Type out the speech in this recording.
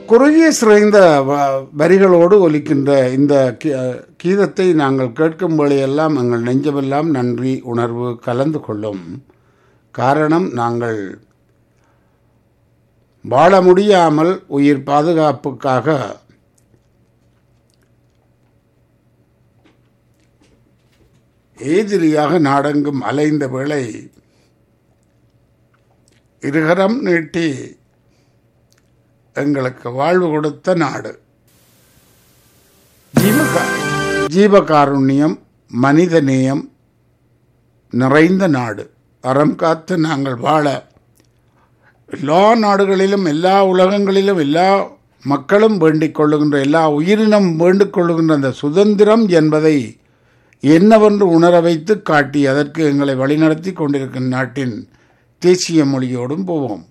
குறுகிய சிறைந்த வ- வரிகளோடு ஒலிக்கின்ற இந்த கீ- கீதத்தை நாங்கள் கேட்கும் வேளையெல்லாம் எங்கள் நெஞ்சமெல்லாம் நன்றி உணர்வு கலந்து கொள்ளும் காரணம் நாங்கள் வாழ முடியாமல் உயிர் பாதுகாப்புக்காக எதிரியாக நாடெங்கும் அலைந்த வேளை இருகரம் நீட்டி எங்களுக்கு வாழ்வு கொடுத்த நாடு ஜீவகா ஜீவகாருண்யம் மனிதநேயம் நிறைந்த நாடு அறம் காத்து நாங்கள் வாழ எல்லா நாடுகளிலும் எல்லா உலகங்களிலும் எல்லா மக்களும் வேண்டிக் கொள்ளுகின்ற எல்லா உயிரினம் வேண்டிக் கொள்ளுகின்ற அந்த சுதந்திரம் என்பதை என்னவென்று உணர வைத்து காட்டி அதற்கு எங்களை வழிநடத்தி கொண்டிருக்கும் நாட்டின் தேசிய மொழியோடும் போவோம்